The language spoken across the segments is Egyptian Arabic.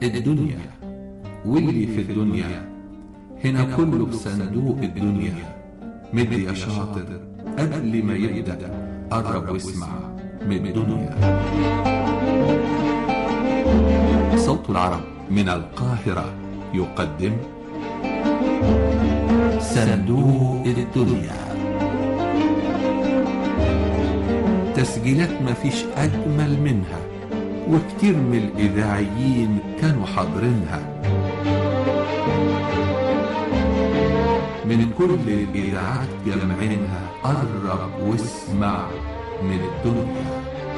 الدنيا واللي في الدنيا هنا كله في صندوق الدنيا مد يا شاطر قبل ما يبدأ قرب واسمع من الدنيا صوت العرب من القاهرة يقدم صندوق الدنيا تسجيلات مفيش أجمل منها وكتير من الإذاعيين كانوا حاضرينها من كل الإذاعات جمعينها قرب واسمع من الدنيا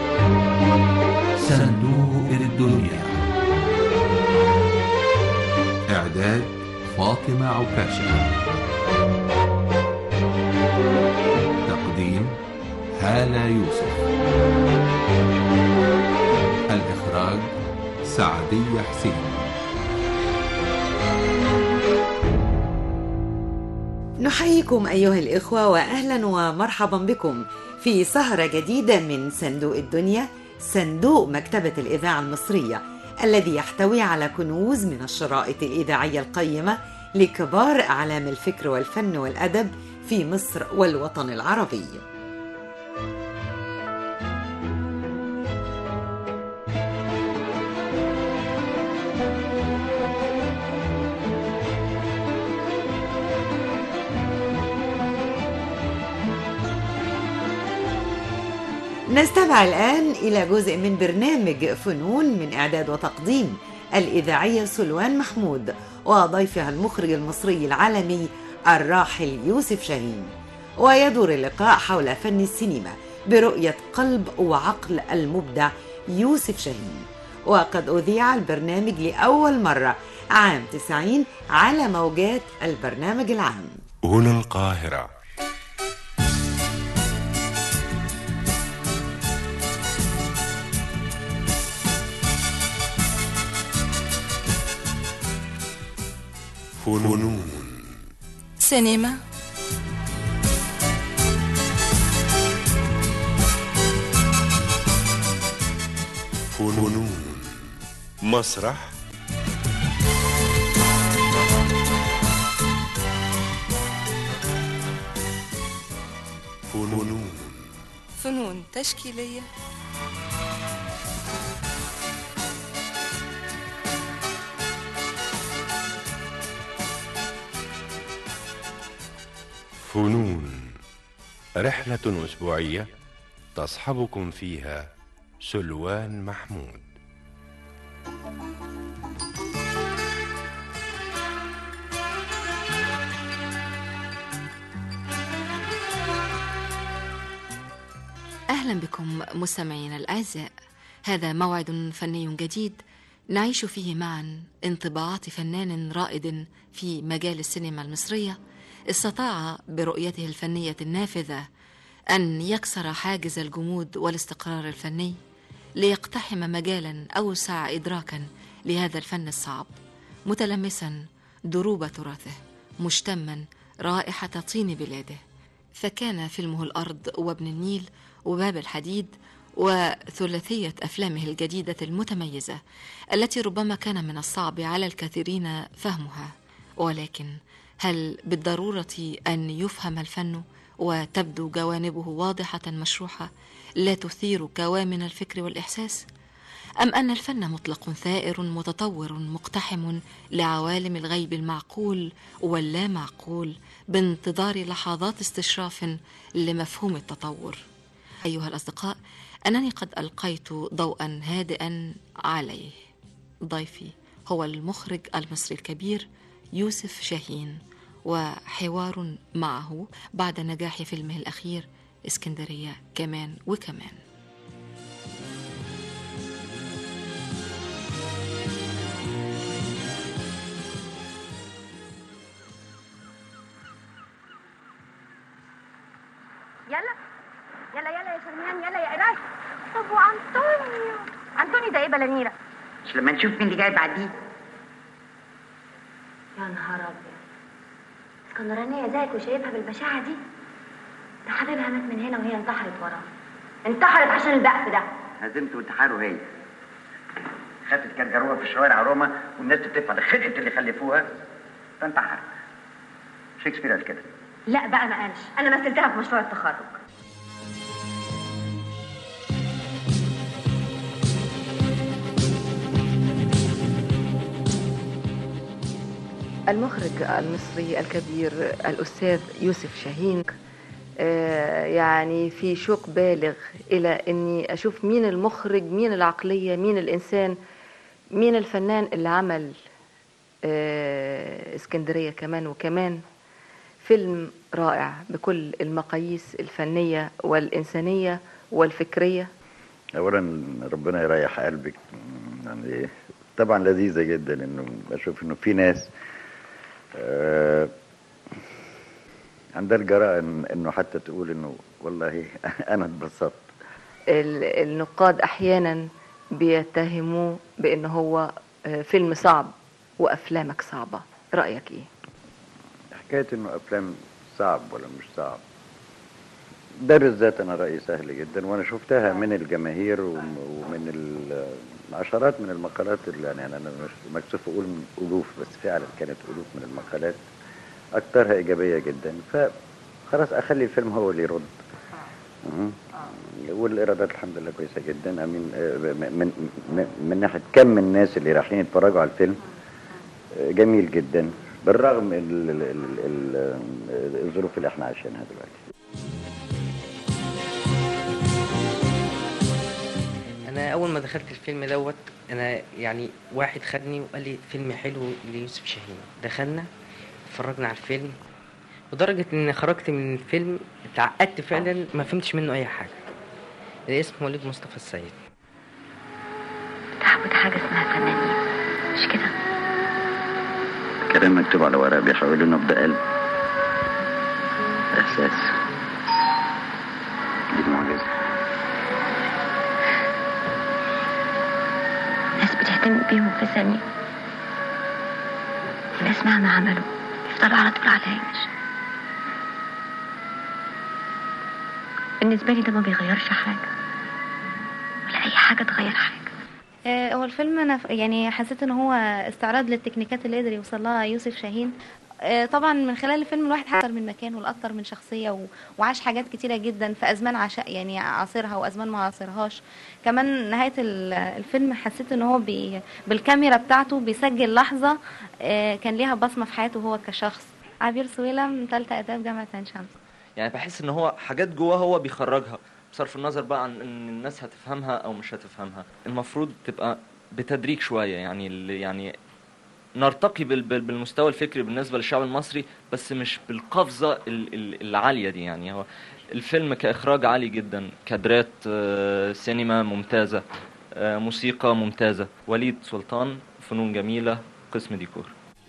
صندوق الدنيا إعداد فاطمة عكاشة تقديم هالة يوسف الإخراج سعدية حسين نحييكم أيها الإخوة وأهلا ومرحبا بكم في سهرة جديدة من صندوق الدنيا صندوق مكتبة الإذاعة المصرية الذي يحتوي على كنوز من الشرائط الإذاعية القيمة لكبار أعلام الفكر والفن والأدب في مصر والوطن العربي نستمع الآن إلى جزء من برنامج فنون من إعداد وتقديم الإذاعية سلوان محمود وضيفها المخرج المصري العالمي الراحل يوسف شاهين ويدور اللقاء حول فن السينما برؤية قلب وعقل المبدع يوسف شاهين وقد أذيع البرنامج لأول مرة عام 90 على موجات البرنامج العام هنا القاهرة فنون سينما فنون مسرح فنون فنون تشكيلية فنون رحلة أسبوعية تصحبكم فيها سلوان محمود أهلا بكم مستمعينا الأعزاء هذا موعد فني جديد نعيش فيه معا انطباعات فنان رائد في مجال السينما المصرية استطاع برؤيته الفنية النافذة أن يكسر حاجز الجمود والاستقرار الفني ليقتحم مجالا أوسع إدراكا لهذا الفن الصعب متلمسا دروب تراثه مشتما رائحة طين بلاده فكان فيلمه الأرض وابن النيل وباب الحديد وثلاثية أفلامه الجديدة المتميزة التي ربما كان من الصعب على الكثيرين فهمها ولكن هل بالضرورة أن يفهم الفن وتبدو جوانبه واضحة مشروحة لا تثير كوامن الفكر والإحساس؟ أم أن الفن مطلق ثائر متطور مقتحم لعوالم الغيب المعقول واللا معقول بانتظار لحظات استشراف لمفهوم التطور؟ أيها الأصدقاء أنني قد ألقيت ضوءا هادئا عليه ضيفي هو المخرج المصري الكبير يوسف شاهين وحوار معه بعد نجاح فيلمه الأخير اسكندرية كمان وكمان يلا يلا يلا يا شرميان يلا يا قراش طب وانطونيو انطونيو ده ايه بلانيرة مش لما نشوف مين اللي جاي بعديه يا نهار ابيض اسكندرانية زيك وشايفها بالبشاعة دي ده حبيبها مات من هنا وهي انتحرت وراه انتحرت عشان البقف ده هزمت وانتحاره هي خدت جرجروها في الشوارع روما والناس بتدفع لخلقة اللي خلفوها فانت عارف شكسبير قال كده لا بقى ما قالش انا مثلتها في مشروع التخرج المخرج المصري الكبير الأستاذ يوسف شاهين آه، يعني في شوق بالغ إلى أني أشوف مين المخرج مين العقلية مين الإنسان مين الفنان اللي عمل آه، اسكندرية كمان وكمان فيلم رائع بكل المقاييس الفنية والإنسانية والفكرية اولا ربنا يريح قلبك يعني طبعا لذيذه جدا انه اشوف انه في ناس آه، عندها الجرأة إن- انه حتى تقول انه والله انا اتبسطت ال- النقاد أحيانا بيتهموه بأن هو آه، فيلم صعب وأفلامك صعبة رأيك إيه؟ حكايه انه افلام صعب ولا مش صعب ده بالذات انا رايي سهل جدا وانا شفتها من الجماهير وم- ومن ال- عشرات من المقالات اللي يعني انا مش مكسوف اقول الوف بس فعلا كانت الوف من المقالات اكثرها ايجابيه جدا فخلاص اخلي الفيلم هو اللي يرد مهم. والايرادات الحمد لله كويسه جدا امين آه، من من من ناحيه كم الناس اللي رايحين يتفرجوا على الفيلم آه، جميل جدا بالرغم من ال- ال- ال- ال- الظروف اللي احنا عايشينها دلوقتي انا اول ما دخلت الفيلم دوت انا يعني واحد خدني وقال لي فيلم حلو ليوسف شاهين دخلنا اتفرجنا على الفيلم لدرجة ان خرجت من الفيلم اتعقدت فعلا ما فهمتش منه اي حاجة الاسم وليد مصطفى السيد تعود حاجه اسمها فنانين مش كده كلام مكتوب على ورق بيحولوا نبض قلب احساس دي معجزه ناس بتهتم بيهم في ثانيه وناس مهما عملوا يفضلوا على طول على الهامش بالنسبه لي ده ما بيغيرش حاجه ولا اي حاجه تغير حاجه آه، هو الفيلم انا ف- يعني حسيت ان هو استعراض للتكنيكات اللي قدر يوصل لها يوسف شاهين آه، طبعا من خلال الفيلم الواحد حضر من مكان ولاكتر من شخصيه و... وعاش حاجات كتيره جدا في ازمان عشاء يعني عاصرها وازمان ما عاصرهاش كمان نهايه ال- الفيلم حسيت ان هو بي... بالكاميرا بتاعته بيسجل لحظه آه، كان ليها بصمه في حياته هو كشخص عبير سويلم ثالثه اداب جامعه عين شمس يعني بحس ان هو حاجات جواه هو بيخرجها بصرف النظر بقى عن ان الناس هتفهمها او مش هتفهمها المفروض تبقى بتدريج شويه يعني اللي يعني نرتقي بال- بال- بالمستوى الفكري بالنسبه للشعب المصري بس مش بالقفزه ال- ال- العاليه دي يعني هو الفيلم كاخراج عالي جدا كادرات آه، سينما ممتازه آه، موسيقى ممتازه وليد سلطان فنون جميله قسم ديكور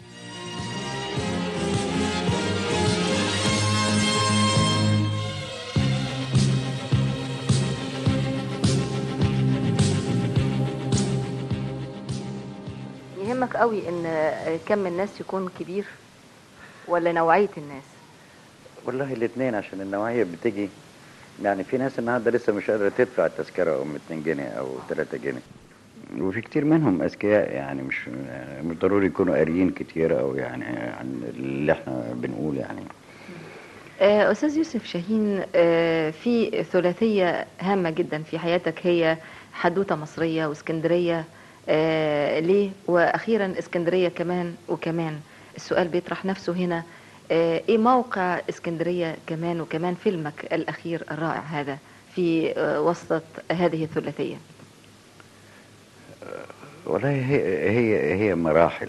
يهمك قوي ان كم الناس يكون كبير ولا نوعية الناس والله الاثنين عشان النوعيه بتيجي يعني في ناس النهارده لسه مش قادره تدفع التذكره ام 2 جنيه او 3 جنيه وفي كتير منهم اذكياء يعني مش مش ضروري يكونوا قاريين كتير او يعني عن اللي احنا بنقول يعني آه، أستاذ يوسف شاهين آه، في ثلاثية هامة جدا في حياتك هي حدوتة مصرية واسكندرية آه، ليه وأخيرا اسكندرية كمان وكمان السؤال بيطرح نفسه هنا آه، إيه موقع اسكندرية كمان وكمان فيلمك الأخير الرائع هذا في آه، وسط هذه الثلاثية والله هي هي هي مراحل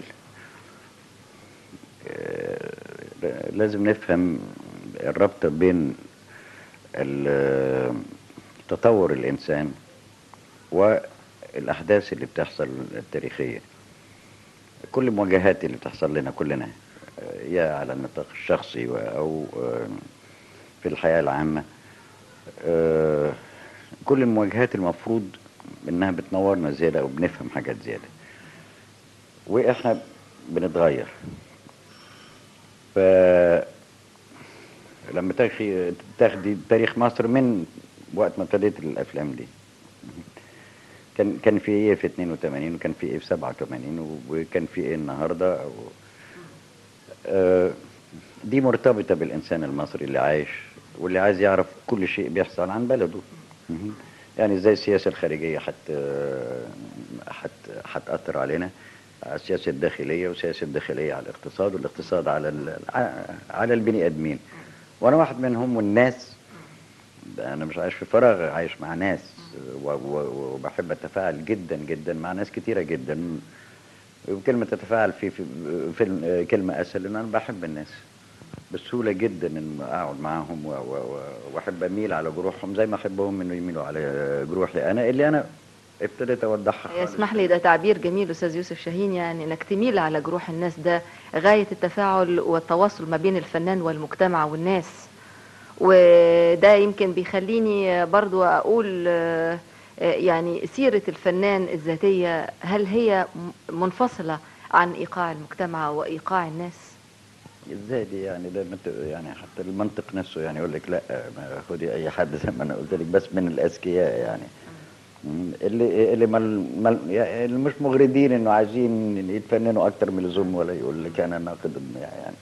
آه، لازم نفهم الربط بين ال- تطور الإنسان والأحداث اللي بتحصل التاريخية كل المواجهات اللي بتحصل لنا كلنا آه، يا على النطاق الشخصي و- أو آه، في الحياة العامة آه، كل المواجهات المفروض انها بتنورنا زياده او بنفهم حاجات زياده واحنا بنتغير ف لما تاخدي تاخدي تاريخ مصر من وقت ما ابتديت الافلام دي كان كان في ايه في 82 وكان في ايه في 87 وكان في ايه النهارده و... آه، دي مرتبطه بالانسان المصري اللي عايش واللي عايز يعرف كل شيء بيحصل عن بلده مهم. يعني ازاي السياسه الخارجيه حت حت هتاثر علينا على السياسه الداخليه والسياسه الداخليه على الاقتصاد والاقتصاد على ال... على البني ادمين وانا واحد منهم والناس انا مش عايش في فراغ عايش مع ناس و- و- وبحب اتفاعل جدا جدا مع ناس كتيره جدا وكلمه تتفاعل في في فيلم كلمه اسهل لان انا بحب الناس بسهوله جدا ان اقعد معاهم و- و- و- واحب اميل على جروحهم زي ما احبهم انه يميلوا على جروحي انا اللي انا ابتديت اوضحها خالص. يسمح لي ده تعبير جميل استاذ يوسف شاهين يعني انك تميل على جروح الناس ده غايه التفاعل والتواصل ما بين الفنان والمجتمع والناس وده يمكن بيخليني برضو اقول آه، آه، يعني سيره الفنان الذاتيه هل هي م- منفصله عن ايقاع المجتمع وايقاع الناس ازاي دي يعني ده مت- يعني حتى المنطق نفسه يعني يقول لك لا ما خدي اي حد زي ما انا قلت لك بس من الاذكياء يعني مم. اللي اللي مل مل يعني اللي مش مغردين انه عايزين يتفننوا اكتر من اللزوم ولا يقول لك انا ناقد يعني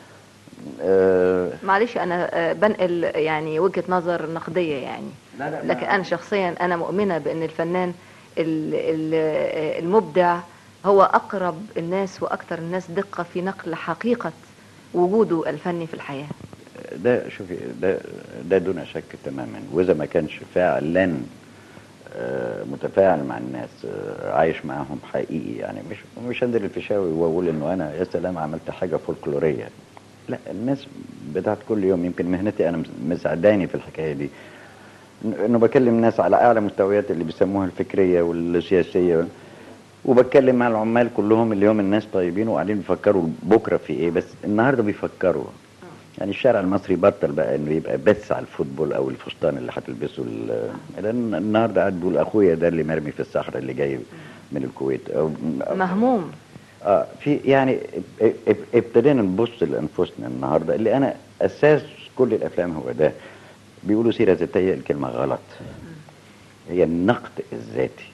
آه معلش انا آه، بنقل يعني وجهه نظر نقديه يعني لا لا لكن انا شخصيا انا مؤمنه بان الفنان ال- ال- المبدع هو اقرب الناس واكثر الناس دقه في نقل حقيقه وجوده الفني في الحياه ده شوفي ده ده دون شك تماما واذا ما كانش فعلا آه، متفاعل مع الناس آه، عايش معاهم حقيقي يعني مش مش انزل الفيشاوي واقول انه انا يا سلام عملت حاجه فولكلوريه لا الناس بتاعت كل يوم يمكن مهنتي انا مس- مساعداني في الحكايه دي إن- انه بكلم ناس على اعلى مستويات اللي بيسموها الفكريه والسياسيه وبتكلم مع العمال كلهم اليوم الناس طيبين وقاعدين بيفكروا بكره في ايه بس النهارده بيفكروا يعني الشارع المصري بطل بقى انه يبقى بس على الفوتبول او الفستان اللي هتلبسه ال- لان النهارده قاعد بيقول اخويا ده اللي مرمي في الصحراء اللي جاي من الكويت أو مهموم اه في يعني اب- اب- ابتدينا نبص لانفسنا النهارده اللي انا اساس كل الافلام هو ده بيقولوا سيره ذاتيه الكلمه غلط هي النقد الذاتي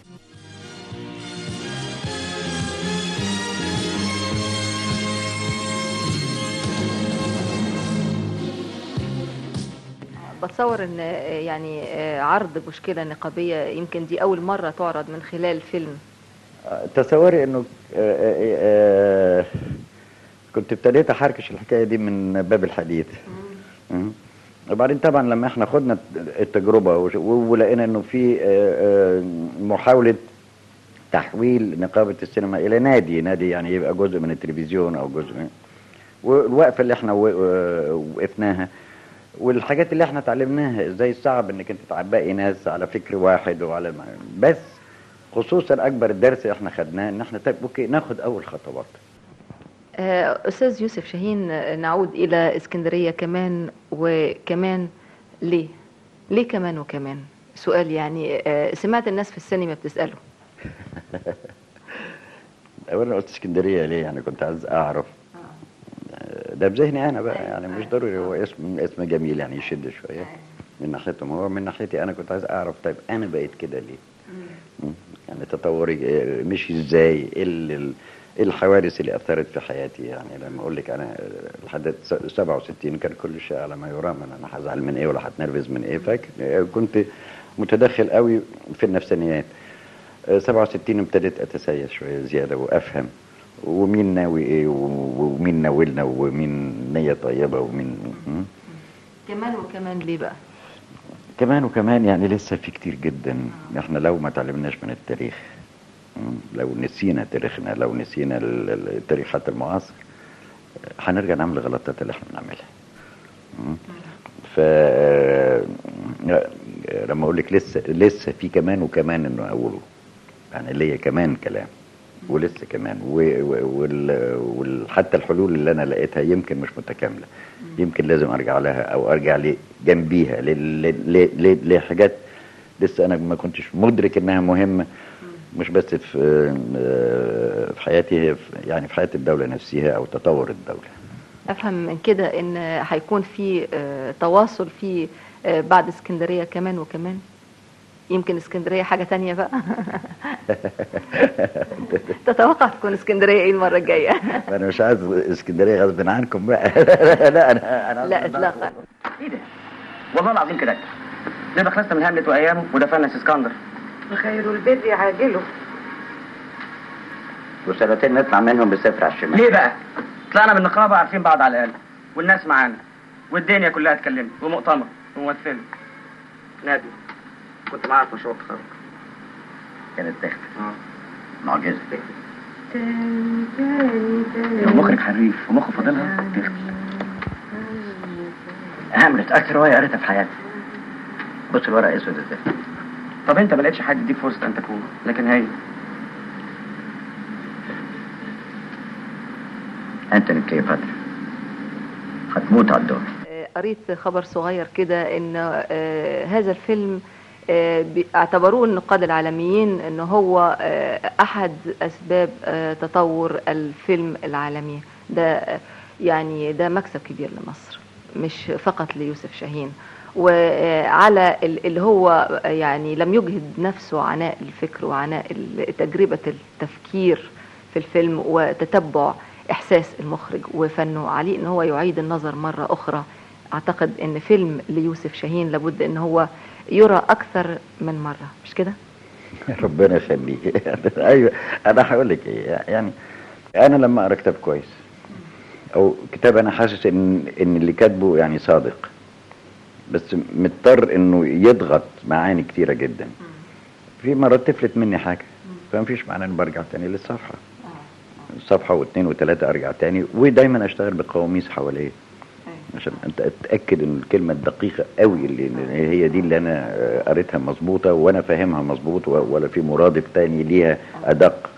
بتصور ان آه، يعني آه، عرض مشكله نقابيه يمكن دي اول مره تعرض من خلال فيلم آه، تصوري انه آه، آه، آه، كنت ابتديت احركش الحكايه دي من باب الحديث مم. وبعدين طبعا لما احنا خدنا التجربه وش- ولقينا انه في آه، آه، محاوله تحويل نقابه السينما الى نادي نادي يعني يبقى جزء من التلفزيون او جزء من والوقفه اللي احنا و- آه، وقفناها والحاجات اللي احنا اتعلمناها ازاي صعب انك انت تعبقي ناس على فكر واحد وعلى بس خصوصا اكبر درس احنا خدناه ان احنا طيب اوكي ناخد اول خطوات آه، أستاذ يوسف شاهين آه، نعود إلى اسكندرية كمان وكمان ليه؟ ليه كمان وكمان؟ سؤال يعني آه، سمعت الناس في السينما بتسأله اولا قلت اسكندريه ليه يعني كنت عايز اعرف آه، ده بذهني انا بقى يعني مش ضروري هو اسم اسم جميل يعني يشد شويه من ناحيتهم هو من ناحيتي انا كنت عايز اعرف طيب انا بقيت كده ليه؟ مم. يعني تطوري آه، مشي ازاي؟ ايه ال- ايه الحوادث اللي اثرت في حياتي يعني لما اقول لك انا آه، لحد س- 67 كان كل شيء على ما يرام انا هزعل من ايه ولا هتنرفز من ايه فاكر آه، كنت متدخل قوي في النفسانيات آه، 67 ابتديت اتسيس شويه زياده وافهم ومين ناوي ايه و- ومين ناولنا ومين نيه طيبه ومين مم. كمان وكمان ليه بقى؟ كمان وكمان يعني لسه في كتير جدا احنا لو ما تعلمناش من التاريخ مم، لو نسينا تاريخنا لو نسينا ال- ال- التاريخ حتى المعاصر هنرجع نعمل الغلطات اللي احنا بنعملها مم. ف لما اقول لك لسه لسه في كمان وكمان انه اقوله يعني ليا كمان كلام ولسه كمان و- و- وال- وال- حتى الحلول اللي انا لقيتها يمكن مش متكامله يمكن لازم ارجع لها او ارجع ل- جنبيها ل- ل- ل- ل- لحاجات لسه انا ما كنتش مدرك انها مهمه مش بس في آه، في حياتي هي في- يعني في حياه الدوله نفسها او تطور الدوله أفهم من كده إن هيكون في آه، تواصل في آه، بعد اسكندرية كمان وكمان يمكن اسكندريه حاجه تانية بقى تتوقع تكون اسكندريه ايه المره الجايه انا مش عايز اسكندريه غصب عنكم بقى لا انا انا لا اطلاقا ايه ده؟ والله العظيم كده نبقى خلصنا من هاملت وايامه ودفعنا اسكندر خير البر عاجله وسنتين نطلع منهم بالصفر على الشمال ليه بقى؟ طلعنا من النقابه عارفين بعض على الاقل والناس معانا والدنيا كلها اتكلمت ومؤتمر وممثله نادي كنت معاك في مشروع التخرج كانت تخت معجزه المخرج حريف ومخه فاضلها تخت هاملت اكتر روايه قريتها في حياتي بص الورق اسود ازاي طب انت ما لقيتش حد يديك فرصه ان تكون لكن هي انتوني كليوباترا هتموت على الدور آه، قريت خبر صغير كده ان آه، هذا الفيلم آه، بي- اعتبروه النقاد العالميين ان هو آه، احد اسباب آه، تطور الفيلم العالمي ده آه، يعني ده مكسب كبير لمصر مش فقط ليوسف شاهين وعلى ال- اللي هو يعني لم يجهد نفسه عناء الفكر وعناء ال- تجربة التفكير في الفيلم وتتبع إحساس المخرج وفنه عليه إن هو يعيد النظر مرة أخرى أعتقد إن فيلم ليوسف شاهين لابد إن هو يرى أكثر من مرة مش كده؟ ربنا يخليك ايوه انا هقول لك ايه يعني انا لما اقرا كتاب كويس او كتاب انا حاسس ان ان اللي كاتبه يعني صادق بس مضطر انه يضغط معاني كتيره جدا في مرات تفلت مني حاجه فما فيش معنى اني برجع تاني للصفحه صفحه واثنين وثلاثه ارجع تاني ودايما اشتغل بقواميس حواليا عشان انت اتاكد ان الكلمه الدقيقه قوي اللي اللي هي دي اللي انا آه، قريتها مظبوطه وانا فاهمها مظبوط و- ولا في مرادف تاني ليها ادق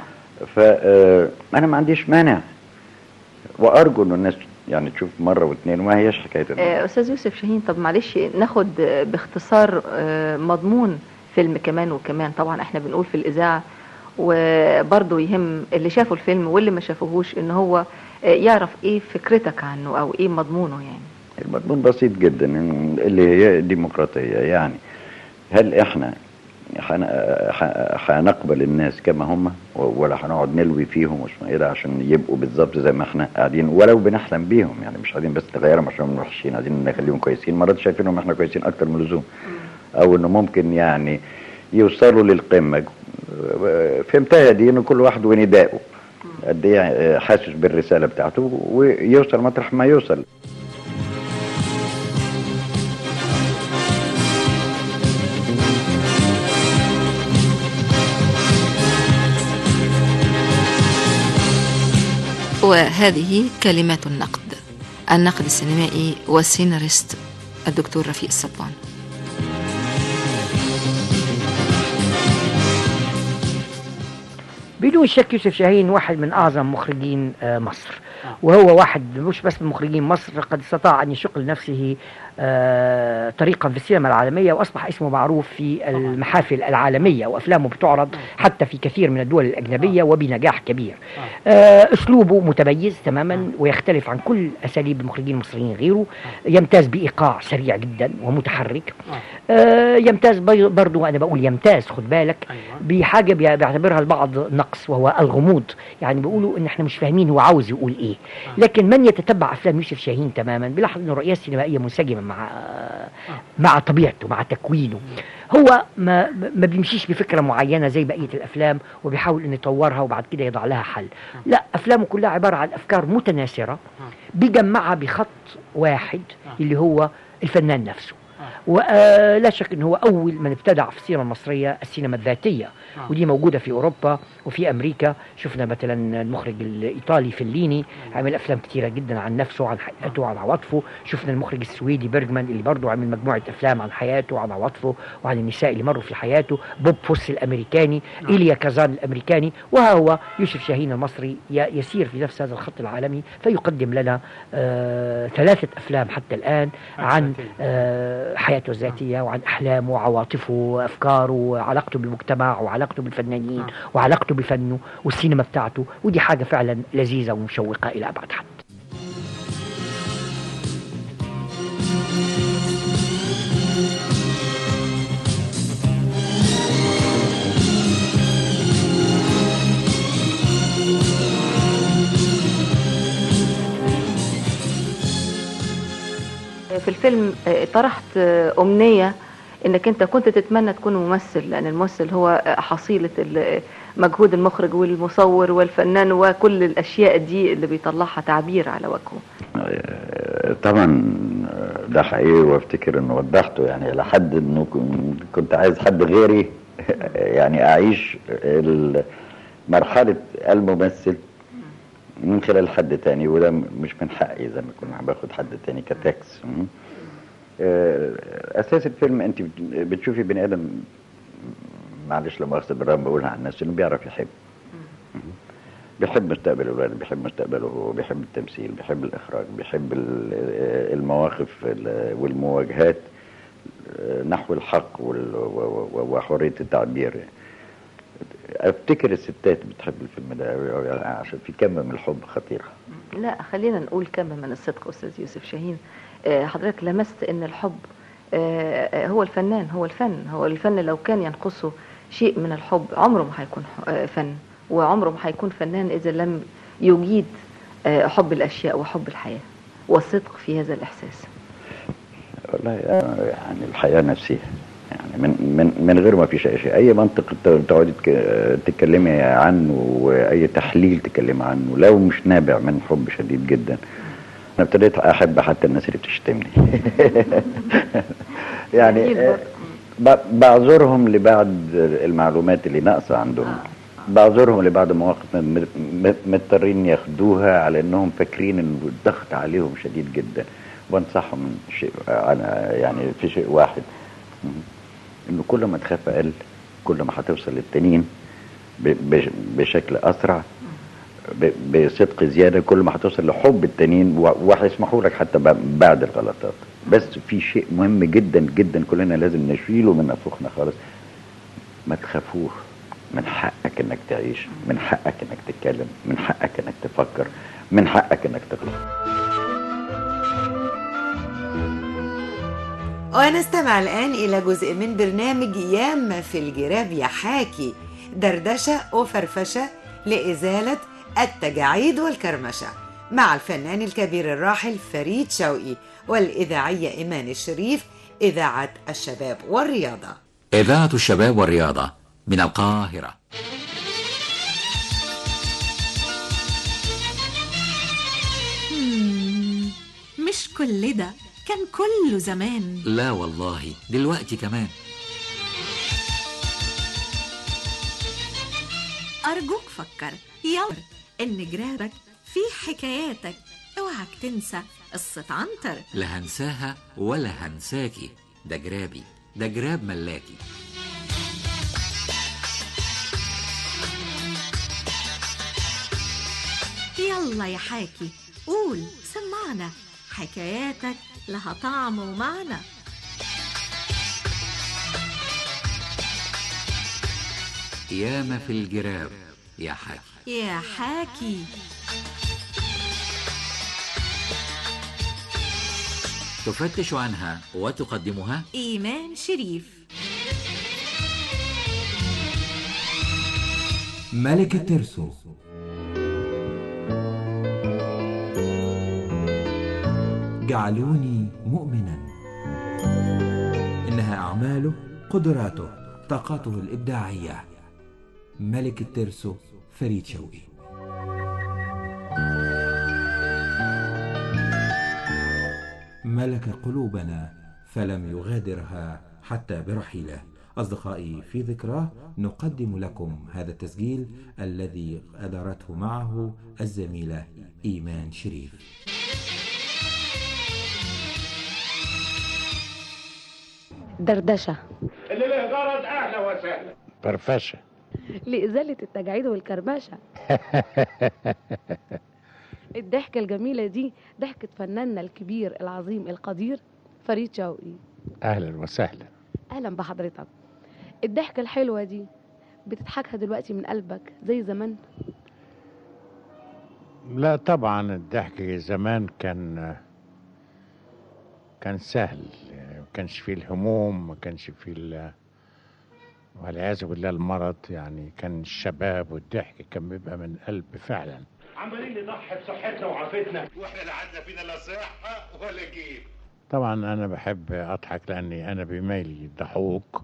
فانا ما عنديش مانع وارجو ان الناس يعني تشوف مره واثنين وما هيش حكايه إن- آه، أستاذ يوسف شاهين طب معلش ناخد آه، باختصار آه، مضمون فيلم كمان وكمان طبعا احنا بنقول في الإذاعة وبرضه يهم اللي شافوا الفيلم واللي ما شافوهوش ان هو آه، يعرف ايه فكرتك عنه او ايه مضمونه يعني المضمون بسيط جدا إن اللي هي الديمقراطيه يعني هل احنا حن- ح- هنقبل الناس كما هم و- ولا هنقعد نلوي فيهم واسمه ايه ده عشان يبقوا بالظبط زي ما احنا قاعدين ولو بنحلم بيهم يعني مش عايزين بس نغيرهم عشان هم وحشين عايزين نخليهم كويسين مرات شايفينهم احنا كويسين اكتر من اللزوم او انه ممكن يعني يوصلوا للقمه فهمتها دي انه كل واحد وندائه قد ايه حاسس بالرساله بتاعته ويوصل مطرح ما يوصل وهذه كلمات النقد النقد السينمائي والسيناريست الدكتور رفيق الصبان بدون شك يوسف شاهين واحد من أعظم مخرجين آه، مصر وهو واحد مش بس من مخرجين مصر قد استطاع أن يشق لنفسه آه، طريقا في السينما العالمية وأصبح اسمه معروف في المحافل العالمية وأفلامه بتعرض حتى في كثير من الدول الأجنبية وبنجاح كبير آه، أسلوبه متميز تماما ويختلف عن كل أساليب المخرجين المصريين غيره يمتاز بإيقاع سريع جدا ومتحرك آه، يمتاز بي- برضو أنا بقول يمتاز خد بالك بحاجة بي- بيعتبرها البعض نقص وهو الغموض يعني بيقولوا إن إحنا مش فاهمين هو عاوز يقول إيه لكن من يتتبع أفلام يوسف شاهين تماما بيلاحظ إن الرؤية السينمائية منسجمة مع مع طبيعته مع تكوينه هو ما ما بيمشيش بفكره معينه زي بقيه الافلام وبيحاول انه يطورها وبعد كده يضع لها حل لا افلامه كلها عباره عن افكار متناثره بيجمعها بخط واحد اللي هو الفنان نفسه ولا شك ان هو اول من ابتدع في السينما المصريه السينما الذاتيه ودي موجوده في اوروبا وفي امريكا شفنا مثلا المخرج الايطالي فيليني عمل افلام كتيره جدا عن نفسه عن حياته وعن عواطفه شفنا المخرج السويدي بيرجمان اللي برضه عمل مجموعه افلام عن حياته وعن عواطفه وعن النساء اللي مروا في حياته بوب فوس الامريكاني ايليا كازان الامريكاني وها هو يوسف شاهين المصري ي- يسير في نفس هذا الخط العالمي فيقدم لنا آه ثلاثه افلام حتى الان عن آه حياته الذاتيه وعن احلامه وعواطفه وافكاره وعلاقته بالمجتمع وعلاقته بالفنانين وعلاقته بفنه والسينما بتاعته ودي حاجه فعلا لذيذه ومشوقه الى ابعد حد الفيلم آه، طرحت آه، أمنية انك انت كنت تتمنى تكون ممثل لان الممثل هو آه، حصيلة ال- مجهود المخرج والمصور والفنان وكل الاشياء دي اللي بيطلعها تعبير على وجهه آه، طبعا آه، ده حقيقي وافتكر انه وضحته يعني الى حد انه كن- كنت عايز حد غيري يعني اعيش ال- مرحلة الممثل من خلال حد تاني وده م- مش من حقي زي ما كنا باخد حد تاني كتاكس م. آه، اساس الفيلم انت بت- بتشوفي بني ادم معلش لما اخذ بالرغم بقولها عن نفسي انه بيعرف يحب بيحب مستقبل اولاده بيحب مستقبله هو بيحب التمثيل بيحب الاخراج بيحب ال- المواقف ال- والمواجهات نحو الحق وال- و- و- وحريه التعبير افتكر الستات بتحب الفيلم ده أوي أوي عشان في كم من الحب خطير لا خلينا نقول كم من الصدق استاذ يوسف شاهين آه، حضرتك لمست ان الحب آه، آه، هو الفنان هو الفن هو الفن لو كان ينقصه شيء من الحب عمره ما هيكون ح- آه، فن وعمره ما هيكون فنان اذا لم يجيد آه، حب الاشياء وحب الحياه والصدق في هذا الاحساس والله آه، يعني الحياه نفسها يعني من من من غير ما فيش اي شيء اي منطق ت- تقعدي تك- تتكلمي عنه واي تحليل تتكلمي عنه لو مش نابع من حب شديد جدا انا ابتديت احب حتى الناس اللي بتشتمني يعني جميل آه، ب- بعذرهم لبعض المعلومات اللي ناقصه عندهم بعذرهم لبعض مواقف م- م- مضطرين ياخدوها على انهم فاكرين ان الضغط عليهم شديد جدا وانصحهم من شيء انا يعني في شيء واحد م- انه كل ما تخاف اقل كل ما هتوصل للتانيين ب- بش- بشكل اسرع ب- بصدق زياده كل ما هتوصل لحب التانيين و- وهيسمحوا لك حتى ب- بعد الغلطات بس في شيء مهم جدا جدا كلنا لازم نشيله من نفوخنا خالص ما تخافوش من حقك انك تعيش من حقك انك تتكلم من حقك انك تفكر من حقك انك تغلط ونستمع الآن إلى جزء من برنامج ياما في الجراب يا حاكي دردشة وفرفشة لإزالة التجاعيد والكرمشة مع الفنان الكبير الراحل فريد شوقي والإذاعية إيمان الشريف إذاعة الشباب والرياضة إذاعة الشباب والرياضة من القاهرة مم، مش كل ده كان كله زمان لا والله دلوقتي كمان أرجوك فكر يلا إن جرابك في حكاياتك اوعك تنسى قصة عنتر لا هنساها ولا هنساكي ده جرابي ده جراب ملاكي يلا يا حاكي قول سمعنا حكاياتك لها طعم ومعنى ياما في الجراب يا حاج يا حاكي تفتش عنها وتقدمها إيمان شريف ملك الترسو جعلوني مؤمنا إنها أعماله قدراته طاقته الإبداعية ملك الترسو فريد شوقي ملك قلوبنا فلم يغادرها حتى برحيله أصدقائي في ذكراه نقدم لكم هذا التسجيل الذي أدارته معه الزميلة إيمان شريف دردشة اللي له غرض اهلا وسهلا فرفشه لإزالة التجاعيد والكرمشة الضحكة الجميلة دي ضحكة فناننا الكبير العظيم القدير فريد شوقي اهلا وسهلا أهلا بحضرتك الضحكة الحلوة دي بتضحكها دلوقتي من قلبك زي زمان لا طبعا الضحك زمان كان كان سهل يعني ما كانش فيه الهموم ما كانش فيه ال- والعياذ بالله المرض يعني كان الشباب والضحك كان بيبقى من قلب فعلا عمالين نضحي بصحتنا وعافيتنا واحنا لا عندنا فينا لا صحه ولا جيب طبعا انا بحب اضحك لاني انا بميلي ضحوك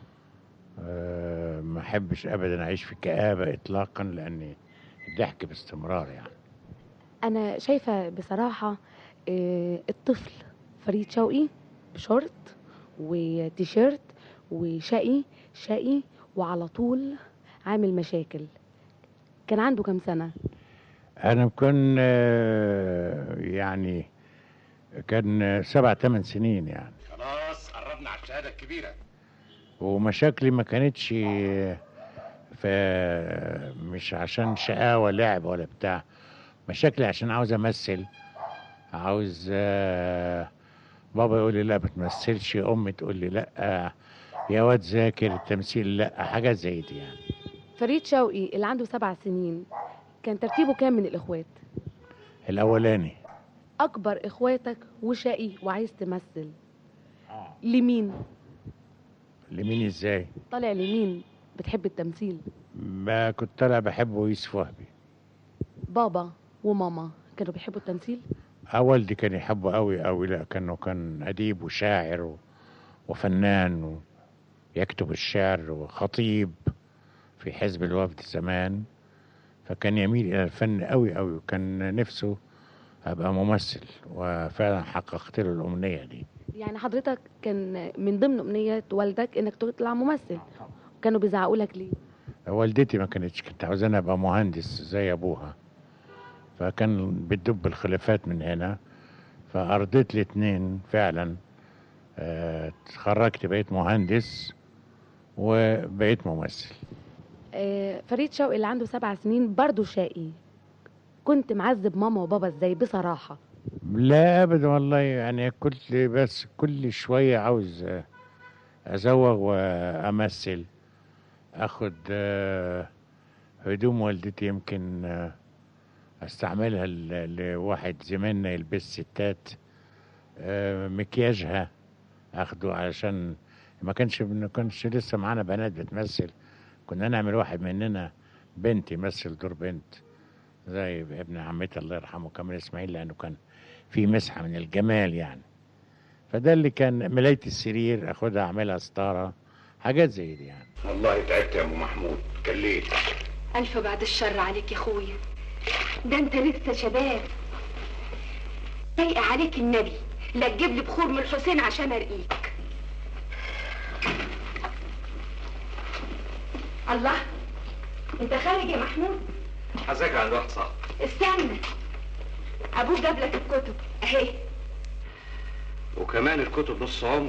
أه ما احبش ابدا اعيش في كآبة اطلاقا لاني الضحك باستمرار يعني انا شايفه بصراحه آه، الطفل فريد شوقي بشورت وتيشيرت وشقي شقي وعلى طول عامل مشاكل كان عنده كام سنه انا كان آه، يعني كان سبع ثمان سنين يعني خلاص قربنا على الشهاده الكبيره ومشاكلي ما كانتش ف مش عشان شقاوة لعب ولا بتاع مشاكلي عشان عاوز امثل عاوز آه، بابا يقول لي لا بتمثلش امي تقول لي لا يا واد ذاكر التمثيل لا حاجات زي دي يعني فريد شوقي اللي عنده سبع سنين كان ترتيبه كام من الاخوات الاولاني اكبر اخواتك وشقي وعايز تمثل لمين لمين ازاي طالع لمين بتحب التمثيل ما كنت طالع بحبه يوسف وهبي بابا وماما كانوا بيحبوا التمثيل آه، والدي كان يحبه قوي قوي لا كانه كان اديب وشاعر و... وفنان ويكتب الشعر وخطيب في حزب الوفد زمان فكان يميل الى الفن قوي قوي وكان نفسه ابقى ممثل وفعلا حققت له الامنيه دي يعني حضرتك كان من ضمن امنيات والدك انك تطلع ممثل كانوا بيزعقوا لك ليه والدتي ما كانتش كنت عاوزاني ابقى مهندس زي ابوها فكان بتدب الخلافات من هنا فارضيت الاتنين فعلا آه، اتخرجت بقيت مهندس وبقيت ممثل آه، فريد شوقي اللي عنده سبع سنين برضه شقي كنت معذب ماما وبابا ازاي بصراحه لا ابدا والله يعني كنت بس كل شويه عاوز آه، ازوغ وامثل اخد آه، هدوم والدتي يمكن آه، استعملها ل- لواحد زميلنا يلبس ستات آه، مكياجها اخده علشان ما كانش ما كانش لسه معانا بنات بتمثل كنا نعمل واحد مننا بنت يمثل دور بنت زي ابن عمتي الله يرحمه كامل اسماعيل لانه كان في مسحه من الجمال يعني فده اللي كان ملايه السرير اخدها اعملها ستاره حاجات زي دي يعني والله تعبت يا ام محمود كان ليه ألف بعد الشر عليك يا أخويا ده أنت لسه شباب ضايق عليك النبي لا تجيب لي بخور من الحسين عشان أرقيك الله أنت خارج يا محمود هذاكر عند واحد صاحبي استنى أبوك جاب لك الكتب أهي وكمان الكتب نص عمر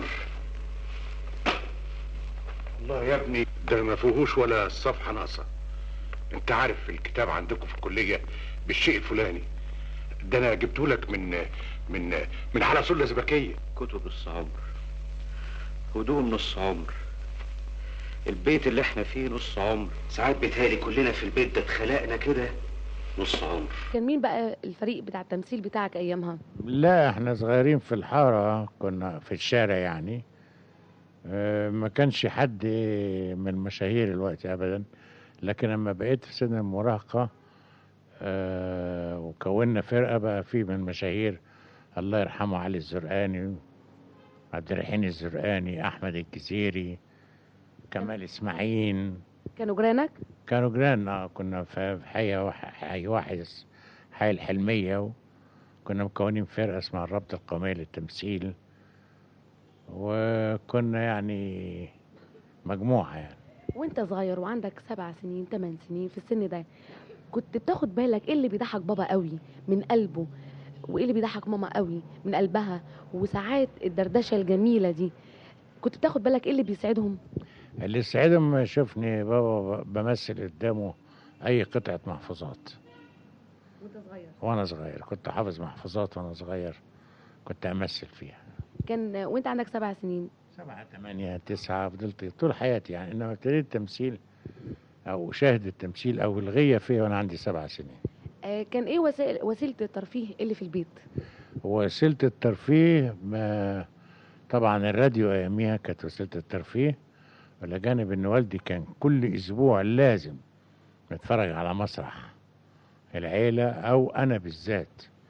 والله يا ابني ده ما فيهوش ولا صفحه ناقصه انت عارف الكتاب عندكم في الكليه بالشيء الفلاني ده انا جبته لك من من من على سله زبكيه كتب نص عمر هدوم نص عمر البيت اللي احنا فيه نص عمر ساعات بيتهيألي كلنا في البيت ده اتخلقنا كده نص عمر كان مين بقى الفريق بتاع التمثيل بتاعك ايامها لا احنا صغيرين في الحارة كنا في الشارع يعني اه، ما كانش حد من المشاهير الوقت ابدا لكن لما بقيت في سن المراهقة اه، وكونا فرقة بقى في من المشاهير الله يرحمه علي الزرقاني عبد الرحيم الزرقاني احمد الجزيري كمال اسماعيل كانوا جيرانك كانوا جيران اه كنا في في حي واحد حي واحد اس- حي الحلمية وكنا مكونين فرقة اسمها الرابطة القومية للتمثيل وكنا يعني مجموعة يعني وانت صغير وعندك سبع سنين ثمان سنين في السن ده كنت بتاخد بالك ايه اللي بيضحك بابا قوي من قلبه وايه اللي بيضحك ماما قوي من قلبها وساعات الدردشه الجميله دي كنت بتاخد بالك ايه اللي بيسعدهم اللي سعيدهم ما يشوفني بابا بمثل قدامه أي قطعة محفوظات وانت صغير وأنا صغير كنت حافظ محفوظات وأنا صغير كنت أمثل فيها كان وانت عندك سبع سنين سبعة ثمانية تسعة فضلت طول حياتي يعني إنما ابتديت تمثيل أو شاهد التمثيل أو الغية فيه وأنا عندي سبع سنين آه كان ايه وسائل وسيله الترفيه اللي في البيت وسيلة الترفيه ما طبعا الراديو أياميها كانت وسيلة الترفيه إلى جانب إن والدي كان كل أسبوع لازم نتفرج على مسرح العيلة أو أنا بالذات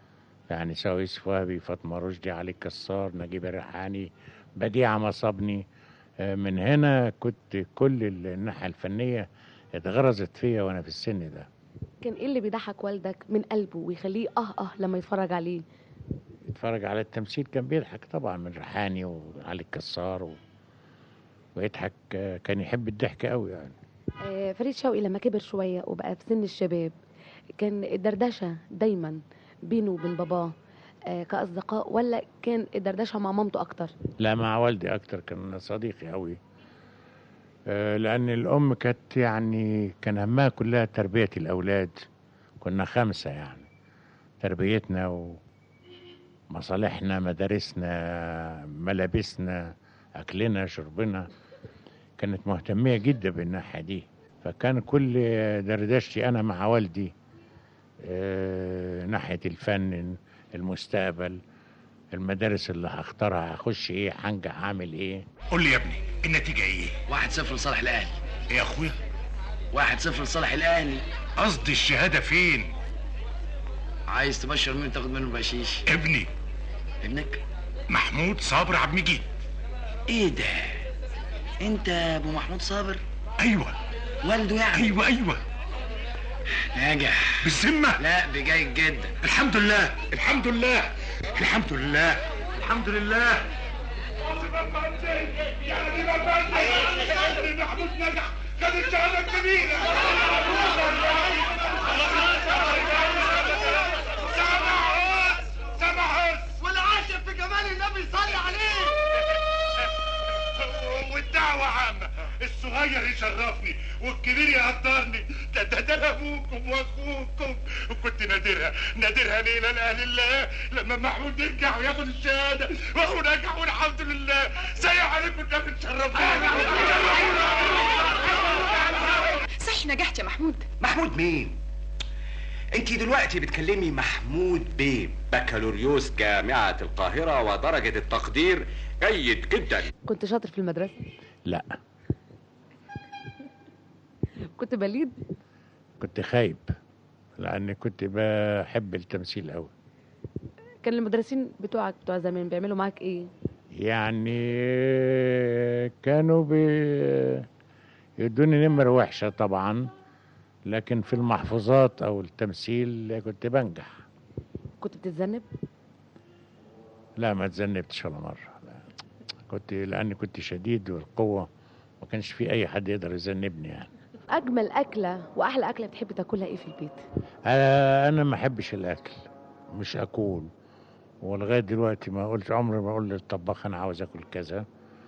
يعني سواء يوسف وهبي فاطمة رشدي علي كسار نجيب الريحاني بديعة مصابني آه، من هنا كنت كل الناحية الفنية اتغرزت فيا وانا في السن ده كان ايه اللي بيضحك والدك من قلبه ويخليه اه اه لما يتفرج عليه يتفرج على التمثيل كان بيضحك طبعا من ريحاني وعلي الكسار و... ويضحك آه، كان يحب الضحك قوي يعني آه فريد شوقي لما كبر شويه وبقى في سن الشباب كان الدردشه دايما بينه وبين باباه آه كاصدقاء ولا كان الدردشه مع مامته اكتر لا مع والدي اكتر كان صديقي قوي آه، لان الام كانت يعني كان همها كلها تربيه الاولاد كنا خمسه يعني تربيتنا ومصالحنا مدارسنا ملابسنا اكلنا شربنا كانت مهتميه جدا بالناحيه دي فكان كل دردشتي انا مع والدي آه، ناحيه الفن المستقبل المدارس اللي هختارها هخش ايه هنجح هعمل ايه قول لي يا ابني النتيجه ايه واحد صفر لصالح الاهلي ايه يا اخويا واحد صفر لصالح الاهلي قصدي الشهاده فين عايز تبشر مين تاخد منه بشيش ابني ابنك محمود صابر عبد المجيد ايه ده انت ابو محمود صابر ايوه والده يعني ايوه ايوه ناجح بالذمه لا بجيد جدا الحمد لله الحمد لله الحمد لله الحمد لله محمود نجح خد الشهاده الكبيره والعاشق في جمال النبي صلي عليه والدعوة عامة الصغير يشرفني والكبير يقدرني ده ده ده أنا ابوكم واخوكم وكنت نادرها نادرها ليلة لأهل الله لما محمود ينجح وياخد الشهادة وهو نجح والحمد لله زي عليكم ده بتشرفوني صحيح نجحت يا محمود محمود مين؟ انت دلوقتي بتكلمي محمود بيه بكالوريوس جامعة القاهرة ودرجة التقدير جيد جدا كنت شاطر في المدرسه لا كنت بليد كنت خايب لان كنت بحب التمثيل قوي كان المدرسين بتوعك بتوع زمان بيعملوا معاك ايه يعني كانوا بي يدوني نمرة وحشة طبعا لكن في المحفوظات او التمثيل كنت بنجح كنت بتتذنب لا ما اتذنبتش ولا مرة لا. كنت لاني كنت شديد والقوة ما كانش في اي حد يقدر يذنبني يعني اجمل اكله واحلى اكله بتحب تاكلها ايه في البيت انا انا ما احبش الاكل مش اكل ولغايه دلوقتي ما قلت عمري ما اقول للطباخ انا عاوز اكل كذا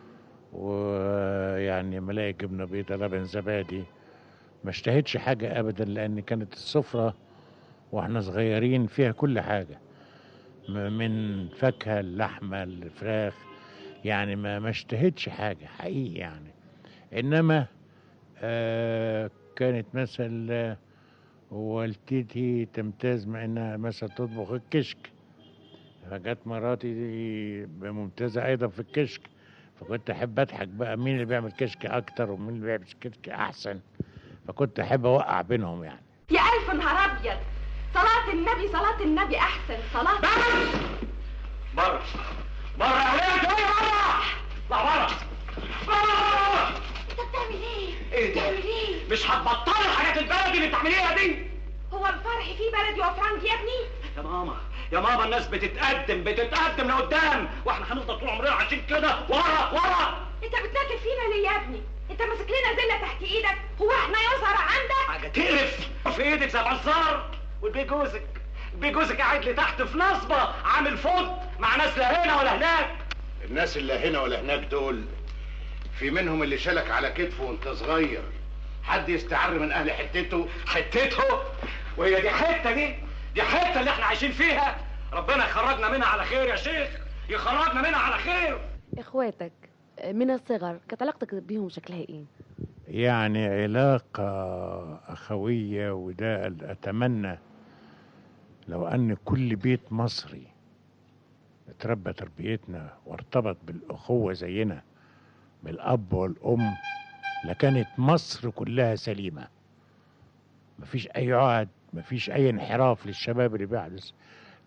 ويعني ملاقي جبنه بيضه لبن زبادي ما اشتهيتش حاجه ابدا لان كانت السفره واحنا صغيرين فيها كل حاجه م- من فاكهه اللحمه الفراخ يعني ما ما اشتهيتش حاجه حقيقي يعني انما آه كانت مثلا والدتي تمتاز مع انها مثلا تطبخ الكشك فجت مراتي دي ممتازه ايضا في الكشك فكنت احب اضحك بقى مين اللي بيعمل كشك اكتر ومين اللي بيعمل كشك احسن فكنت احب اوقع بينهم يعني يا ألف نهار أبيض صلاة النبي صلاة النبي أحسن صلاة بره بره يا ولاد بره اطلع بره أنت بتعمل إيه؟ ايه ده؟ بتعمل إيه؟ مش هتبطلي الحاجات البلدي اللي بتعمليها دي هو الفرح فيه بلدي وفرنجي يا ابني؟ يا ماما يا ماما الناس بتتقدم بتتقدم لقدام واحنا هنفضل طول عمرنا عايشين كده ورا ورا أنت بتنكد فينا ليه يا ابني؟ أنت ماسك لنا زلة تحت إيدك هو إحنا يظهر عندك؟ حاجه تقرف في ايدك زي البزار والبي جوزك البي جوزك قاعد لي تحت في نصبه عامل فوت مع ناس لا هنا ولا هناك الناس اللي هنا ولا هناك دول في منهم اللي شالك على كتفه وانت صغير حد يستعر من اهل حتته حتته وهي دي حته دي دي حته اللي احنا عايشين فيها ربنا يخرجنا منها على خير يا شيخ يخرجنا منها على خير اخواتك من الصغر كانت علاقتك بيهم شكلها ايه يعني علاقة أخوية وده ال- أتمنى لو أن كل بيت مصري اتربى تربيتنا وارتبط بالأخوة زينا بالأب والأم لكانت مصر كلها سليمة مفيش أي عقد مفيش أي انحراف للشباب اللي بيحدث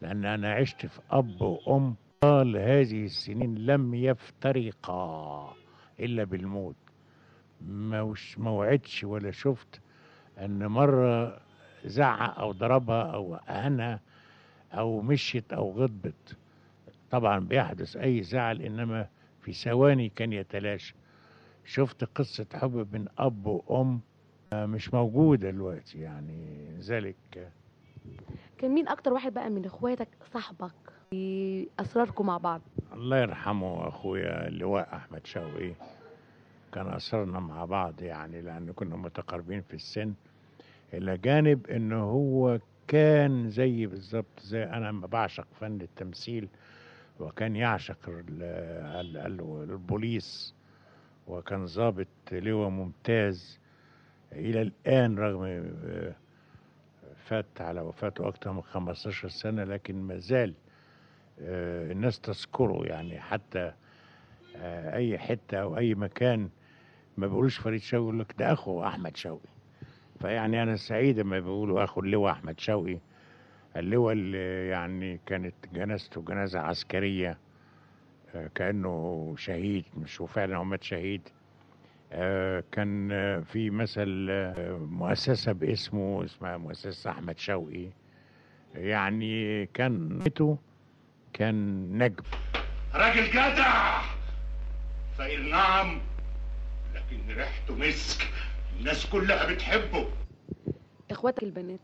لأن أنا عشت في أب وأم طال هذه السنين لم يفترقا إلا بالموت ما وش ما وعدش ولا شفت أن مرة زعق أو ضربها أو أهانها أو مشيت أو غضبت طبعا بيحدث أي زعل إنما في ثواني كان يتلاشى شفت قصة حب بين أب وأم آه، مش موجودة دلوقتي يعني ذلك كان مين اكتر واحد بقى من اخواتك صاحبك في اسراركم مع بعض الله يرحمه اخويا اللواء احمد شوقي كان اثرنا مع بعض يعني لان كنا متقاربين في السن الى جانب انه هو كان زي بالظبط زي انا لما بعشق فن التمثيل وكان يعشق ال- ال- ال- البوليس وكان ضابط لواء ممتاز الى الان رغم آه، فات على وفاته اكثر من 15 سنه لكن ما زال آه، الناس تذكره يعني حتى آه، اي حته او اي مكان ما بيقولوش فريد شوقي يقول لك ده اخو احمد شوقي فيعني انا سعيد لما بيقولوا اخو اللواء احمد شوقي اللواء اللي يعني كانت جنازته جنازه عسكريه آه، كانه شهيد مش وفعلا هو مات شهيد آه، كان آه، في مثل آه، مؤسسه باسمه اسمها مؤسسه احمد شوقي يعني كان بيته كان نجم راجل جدع فإن نعم لكن ريحته مسك الناس كلها بتحبه اخواتك البنات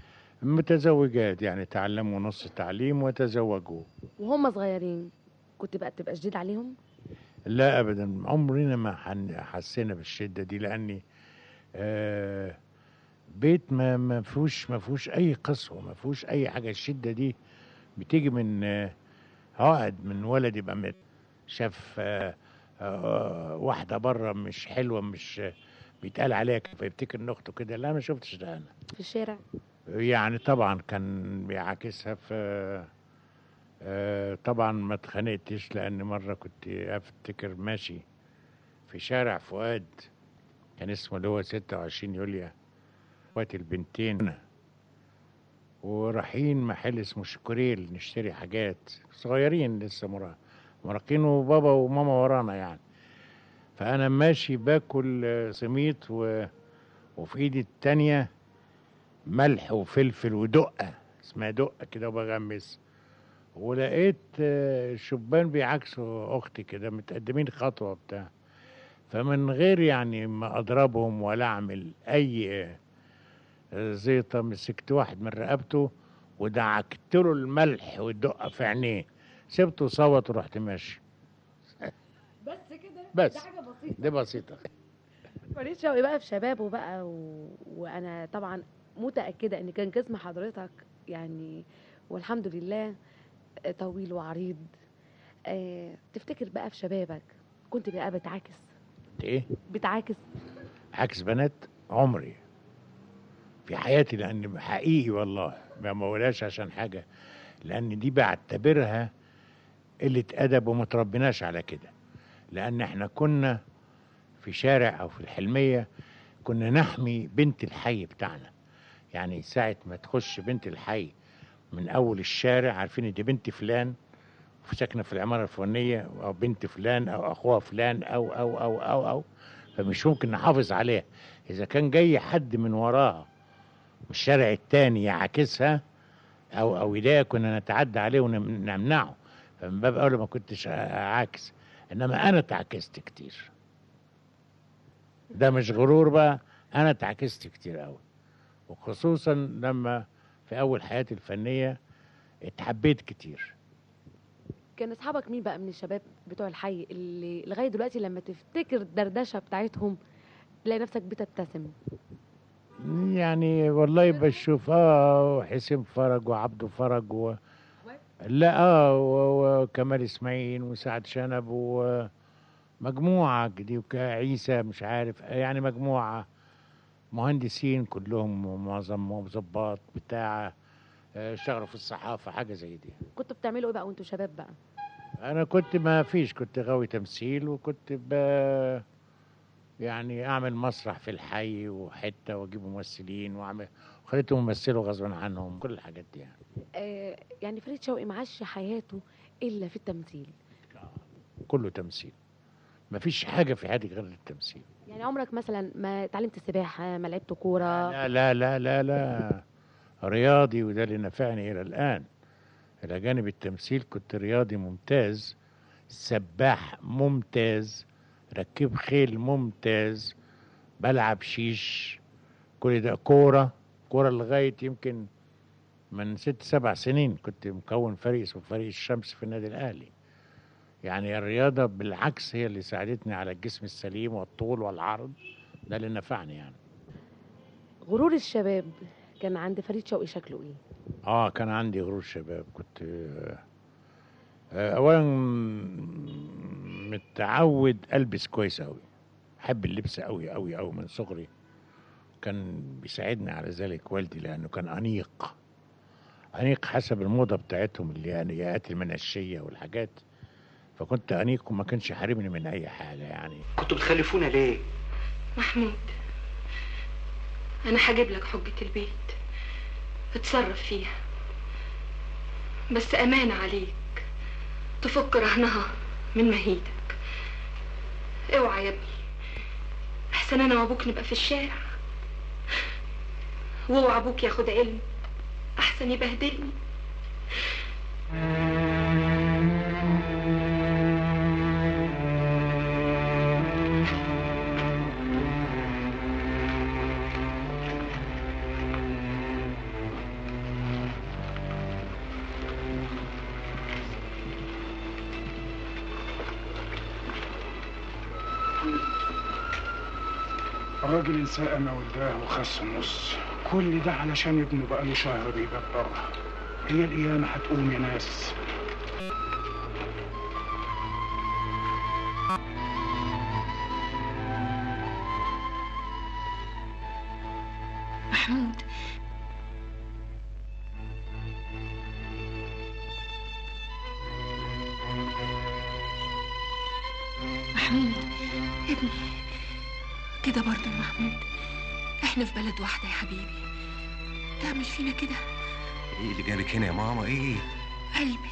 متزوجات يعني تعلموا نص تعليم وتزوجوا وهم صغيرين كنت بقى تبقى شديد عليهم لا ابدا عمرنا ما حن- حسينا بالشده دي لاني آه بيت ما ما فيهوش ما فيهوش اي قسوه ما فيهوش اي حاجه الشده دي بتيجي من آه عقد من ولد يبقى مت شاف آه آه واحده بره مش حلوه مش آه، بيتقال عليها كده فيفتكر ان اخته كده لا ما شفتش ده انا في الشارع يعني طبعا كان بيعاكسها في آه، طبعا ما اتخانقتش لان مره كنت افتكر ماشي في شارع فؤاد كان اسمه اللي هو 26 يوليو اخواتي البنتين ورايحين محل اسمه شكوريل نشتري حاجات صغيرين لسه مرا- مراهقين وبابا وماما ورانا يعني فانا ماشي باكل آه، سميط و... وفي ايدي التانية ملح وفلفل ودقة اسمها دقة كده وبغمس ولقيت آه، شبان بيعكسوا اختي كده متقدمين خطوة بتاع فمن غير يعني ما اضربهم ولا اعمل اي آه، زيطة مسكت واحد من رقبته ودعكت له الملح والدقة في عينيه سبته صوت ورحت ماشي بس كده بس. دي حاجه بسيطه دي بسيطة فريد شوقي بقى في شبابه بقى و... وانا طبعا متاكده ان كان جسم حضرتك يعني والحمد لله طويل وعريض آه، تفتكر بقى في شبابك كنت بقى بتعاكس ايه بتعاكس عكس بنات عمري في حياتي لان حقيقي والله ما بقولهاش عشان حاجه لان دي بعتبرها قله ادب وما تربيناش على كده لان احنا كنا في شارع او في الحلميه كنا نحمي بنت الحي بتاعنا يعني ساعه ما تخش بنت الحي من اول الشارع عارفين ان دي بنت فلان ساكنه في العماره الفلانيه او بنت فلان او اخوها فلان او او او او او فمش ممكن نحافظ عليها اذا كان جاي حد من وراها من الشارع التاني يعاكسها او او يضايق كنا نتعدى عليه ونمنعه فمن باب اولى ما كنتش اعاكس انما انا تعكست كتير ده مش غرور بقى انا تعكست كتير قوي وخصوصا لما في اول حياتي الفنيه اتحبيت كتير كان اصحابك مين بقى من الشباب بتوع الحي اللي لغايه دلوقتي لما تفتكر الدردشه بتاعتهم تلاقي نفسك بتبتسم يعني والله بشوف اه حسين فرج وعبده فرج و... لا اه و- وكمال اسماعيل وسعد شنب ومجموعة دي وعيسى مش عارف يعني مجموعة مهندسين كلهم معظم ظباط بتاع آه، اشتغلوا في الصحافة حاجة زي دي كنتوا بتعملوا ايه بقى وانتوا شباب بقى انا كنت ما فيش كنت غاوي تمثيل وكنت ب... يعني اعمل مسرح في الحي وحته واجيب ممثلين واعمل وخليتهم يمثلوا غصبا عنهم كل الحاجات دي يعني آه يعني فريد شوقي معاش حياته الا في التمثيل كله تمثيل مفيش حاجه في حياتي غير التمثيل يعني عمرك مثلا ما اتعلمت سباحه ما لعبت كوره لا لا لا لا لا رياضي وده اللي نفعني الى الان الى جانب التمثيل كنت رياضي ممتاز سباح ممتاز ركب خيل ممتاز بلعب شيش كل ده كورة كورة لغاية يمكن من ست سبع سنين كنت مكون فريق اسمه فريق الشمس في النادي الأهلي يعني الرياضة بالعكس هي اللي ساعدتني على الجسم السليم والطول والعرض ده اللي نفعني يعني غرور الشباب كان عند فريد شوقي شكله ايه اه كان عندي غرور شباب كنت آه، اولا متعود البس كويس قوي احب اللبس قوي قوي قوي من صغري كان بيساعدني على ذلك والدي لانه كان انيق انيق حسب الموضه بتاعتهم اللي يعني يات المنشيه والحاجات فكنت انيق وما كانش يحرمني من اي حاجه يعني كنتوا بتخلفونا ليه؟ محمود أنا هجيب لك حجة البيت اتصرف فيها بس أمانة عليك تفك رهنها من مهيدك اوعى يا ابني أحسن أنا وأبوك نبقى في الشارع واوعى أبوك ياخد علم أحسن يبهدلني الراجل انساء ما ولداه وخس النص كل ده علشان ابنه بقاله شهر بيبرر هي القيامة هتقوم يا ناس محمود محمود ابني كده برضه يا محمود احنا في بلد واحدة يا حبيبي تعمل فينا كده ايه اللي جابك هنا يا ماما ايه؟ قلبي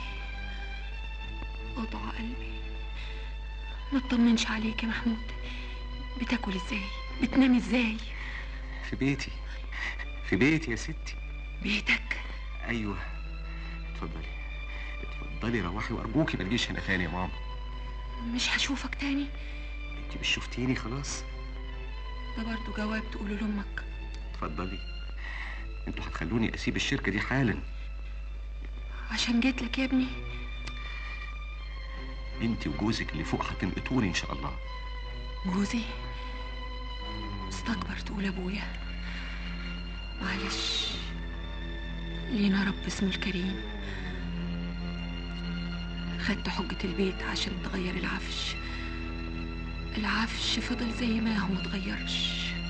قطع قلبي ما تطمنش عليك يا محمود بتاكل ازاي بتنام ازاي في بيتي في بيتي يا ستي بيتك ايوه اتفضلي اتفضلي روحي وارجوكي ما تجيش هنا تاني يا ماما مش هشوفك تاني انت مش شفتيني خلاص ده برضه جواب تقوله لامك اتفضلي انتوا هتخلوني اسيب الشركه دي حالا عشان جيت لك يا ابني انت وجوزك اللي فوق هتنقطوني ان شاء الله جوزي استكبر تقول ابويا معلش لينا رب اسمه الكريم خدت حجة البيت عشان تغير العفش العفش فضل زي ما هو متغيرش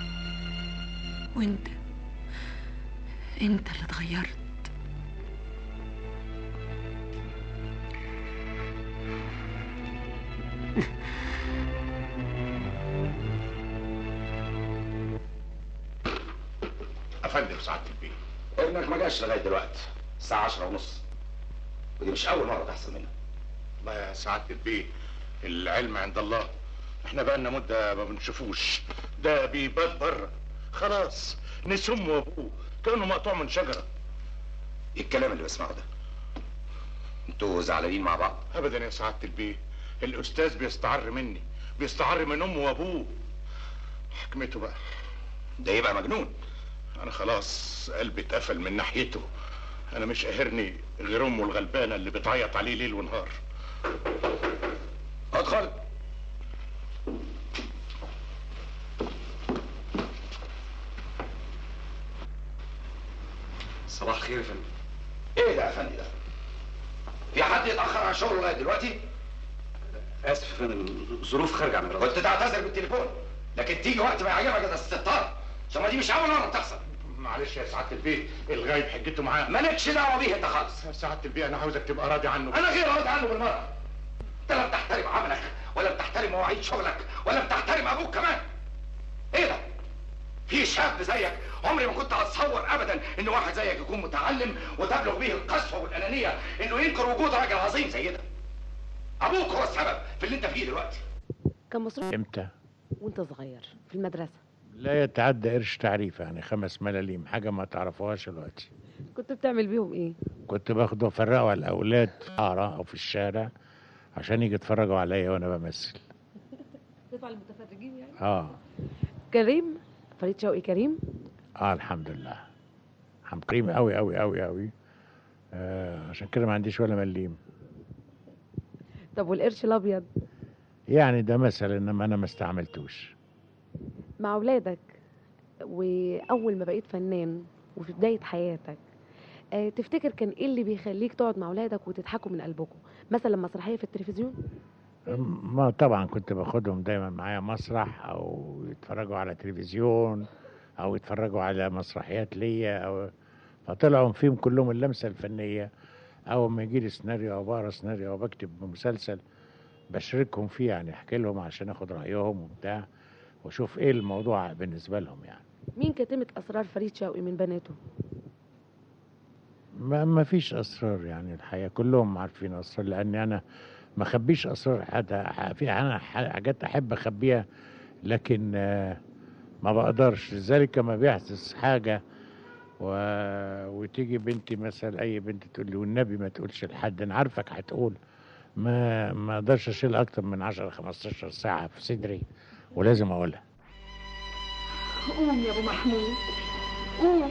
وانت انت اللي اتغيرت افندم سعاده البيه ابنك ما جاش لغايه دلوقتي الساعه عشرة ونص ودي مش اول مره تحصل منها الله يا سعاده البيه العلم عند الله احنا بقالنا مده ما بنشوفوش ده بيبات بره خلاص نسم وابوه كانه مقطوع من شجره ايه الكلام اللي بسمعه ده انتوا زعلانين مع بعض ابدا يا سعاده البيه الاستاذ بيستعر مني بيستعر من امه وابوه حكمته بقى ده يبقى مجنون انا خلاص قلبي اتقفل من ناحيته انا مش قاهرني غير امه الغلبانه اللي بتعيط عليه ليل ونهار ادخل صباح الخير يا فندم ايه ده يا فندم ده في حد يتاخر عن شغله لغايه دلوقتي اسف يا فندم ظروف خارجه عن كنت تعتذر بالتليفون لكن تيجي وقت ما يعجبك ده الستار ثم دي مش اول مره بتحصل معلش يا سعاده البيه الغايب حجته معاه مالكش دعوه بيه انت خالص يا سعاده البيه انا عاوزك تبقى راضي عنه انا غير راضي عنه بالمره انت لا بتحترم عملك ولا بتحترم مواعيد شغلك ولا بتحترم ابوك كمان ايه ده في شاب زيك عمري ما كنت اتصور ابدا ان واحد زيك يكون متعلم وتبلغ به القسوه والانانيه انه ينكر وجود راجل عظيم زي ده ابوك هو السبب في اللي انت فيه دلوقتي كان مصروف امتى وانت صغير في المدرسه لا يتعدى قرش تعريف يعني خمس ملاليم حاجه ما تعرفوهاش دلوقتي كنت بتعمل بيهم ايه كنت باخده افرقه على الاولاد في الحاره او في الشارع عشان يجي يتفرجوا عليا وانا بمثل تطلع المتفرجين يعني اه كريم فريد شوقي كريم اه الحمد لله حم كريم قوي قوي قوي قوي آه عشان كده ما عنديش ولا مليم طب والقرش الابيض يعني ده مثل انما انا ما استعملتوش مع اولادك واول ما بقيت فنان وفي بدايه حياتك آه، تفتكر كان ايه اللي بيخليك تقعد مع اولادك وتضحكوا من قلبكم مثلا مسرحيه في التلفزيون ما طبعا كنت باخدهم دايما معايا مسرح او يتفرجوا على تلفزيون او يتفرجوا على مسرحيات ليا او فطلعوا فيهم كلهم اللمسه الفنيه اول ما يجي لي سيناريو او بقرا سيناريو او بكتب مسلسل بشاركهم فيه يعني احكي لهم عشان اخد رايهم وبتاع واشوف ايه الموضوع بالنسبه لهم يعني مين كتمت اسرار فريد شوقي من بناته ما ما فيش اسرار يعني الحقيقه كلهم عارفين اسرار لاني انا ما اخبيش اسرار حد في انا حاجات احب اخبيها لكن آه، ما بقدرش لذلك لما بيحدث حاجه و... وتيجي بنتي مثلا اي بنت تقول لي والنبي ما تقولش لحد انا عارفك هتقول ما ما اقدرش اشيل اكتر من 10 15 ساعه في صدري ولازم اقولها قوم يا ابو محمود قوم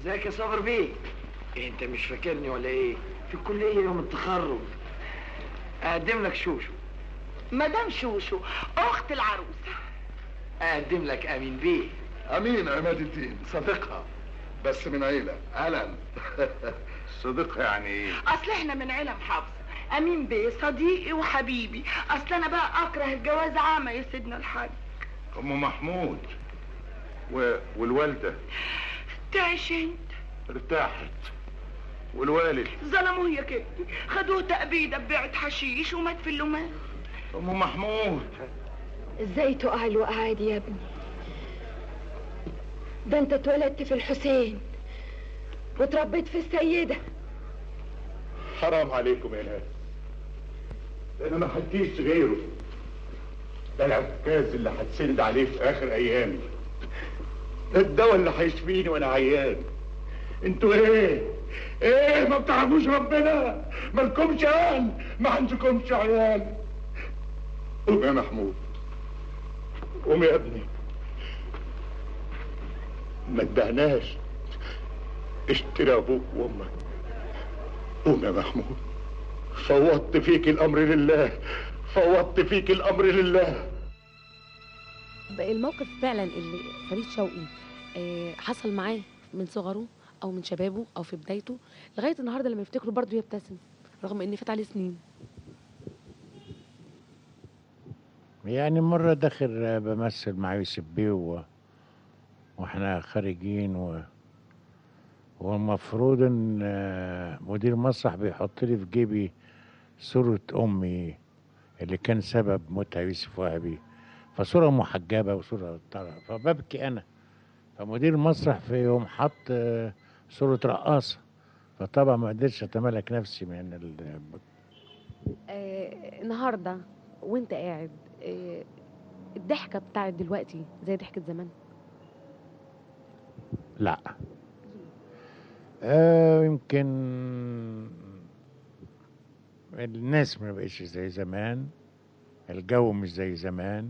ازيك يا صابر بيه إيه انت مش فاكرني ولا ايه في الكليه يوم التخرج اقدم لك شوشو مدام شوشو اخت العروس اقدم لك امين بيه امين عماد الدين صديقها بس من عيله علم صديقها يعني ايه اصل احنا من عيله محافظه امين بيه صديقي وحبيبي اصل انا بقى اكره الجواز عامه يا سيدنا الحاج ام محمود و... والوالده تعيش انت ارتاحت والوالد ظلموه يا كده خدوه تأبيدة ببيعة حشيش ومات في اللومان ام محمود ازاي تقع الوقعة دي يا ابني ده انت اتولدت في الحسين وتربيت في السيدة حرام عليكم يا ناس ده انا ما حديش غيره ده العكاز اللي هتسند عليه في اخر ايامي ده الدواء اللي هيشفيني وانا عيان انتوا ايه ايه ما بتعرفوش ربنا مالكمش عيال ما عندكمش عيال قوم يا محمود قوم يا ابني ما تبعناش اشتري ابوك وامك قوم يا محمود فوضت فيك الامر لله فوضت فيك الامر لله بقى الموقف فعلا اللي فريد شوقي آه، حصل معاه من صغره او من شبابه او في بدايته لغايه النهارده لما يفتكره برضه يبتسم رغم ان فات عليه سنين يعني مرة داخل بمثل مع يوسف بيه و... واحنا خارجين و... والمفروض ان آه، مدير مسرح بيحط لي في جيبي صورة امي اللي كان سبب موتها يوسف وهبي فصورة محجبة وصورة طالعة فببكي انا فمدير المسرح في يوم حط آه، صورة رقاصة فطبعا ما قدرتش اتمالك نفسي من ال... آه النهارده وانت قاعد آه الضحكه بتاعت دلوقتي زي ضحكه زمان لا آه يمكن الناس ما بقتش زي زمان الجو مش زي زمان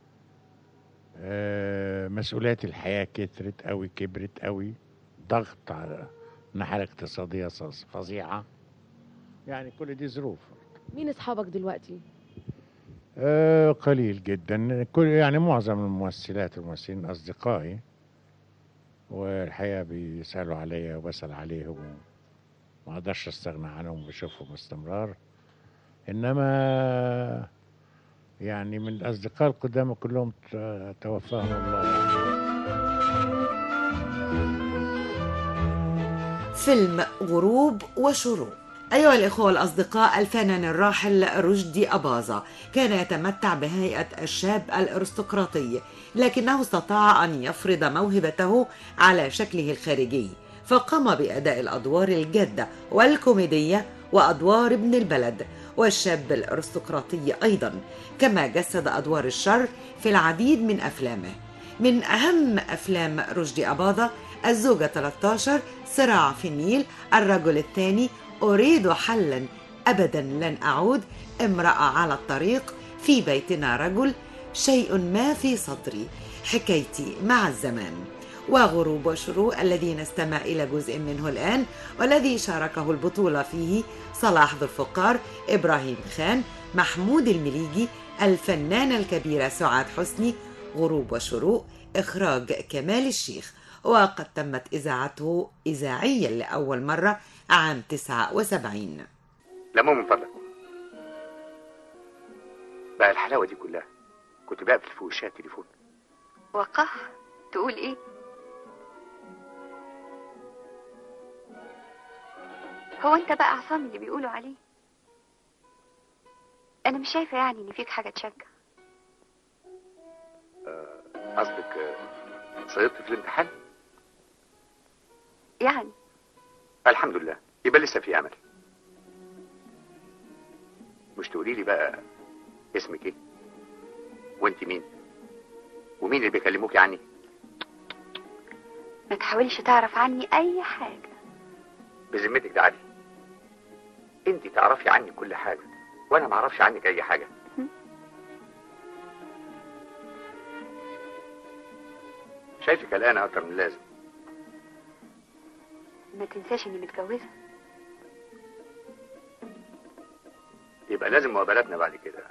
آه مسؤوليات الحياة كترت قوي كبرت قوي ضغط على الناحية الاقتصادية ص- فظيعة يعني كل دي ظروف مين اصحابك دلوقتي آه قليل جدا كل يعني معظم الممثلات والممثلين أصدقائي والحقيقة بيسألوا عليا وبسأل عليهم ما أقدرش أستغنى عنهم بشوفهم باستمرار إنما يعني من الأصدقاء القدامى كلهم ت- توفاهم الله فيلم غروب وشروق أيها الإخوة الأصدقاء الفنان الراحل رشدي أباظة كان يتمتع بهيئة الشاب الأرستقراطي لكنه استطاع أن يفرض موهبته على شكله الخارجي فقام بأداء الأدوار الجادة والكوميدية وأدوار ابن البلد والشاب الأرستقراطي أيضا كما جسد أدوار الشر في العديد من أفلامه من أهم أفلام رشدي أباظة الزوجة 13 صراع في النيل الرجل الثاني أريد حلا أبدا لن أعود امرأة على الطريق في بيتنا رجل شيء ما في صدري حكايتي مع الزمان وغروب وشروق الذي نستمع إلى جزء منه الآن والذي شاركه البطولة فيه صلاح ذو الفقار إبراهيم خان محمود المليجي الفنانة الكبيرة سعاد حسني غروب وشروق إخراج كمال الشيخ وقد تمت إذاعته إذاعيا لأول مرة عام 79 لموا من فضلك بقى الحلاوه دي كلها كنت بقفل في وشها التليفون وقح تقول ايه هو انت بقى عصام اللي بيقولوا عليه انا مش شايفه يعني ان فيك حاجه تشجع قصدك آه، سقطت في الامتحان يعني الحمد لله يبقى لسه في امل مش تقولي لي بقى اسمك ايه وانت مين ومين اللي بيكلموكي عني ما تحاولش تعرف عني اي حاجه بذمتك ده عادي انت تعرفي عني كل حاجه وانا ما اعرفش عنك اي حاجه شايفك قلقانه اكتر من اللازم ما تنساش اني متجوزة يبقى لازم مقابلاتنا بعد كده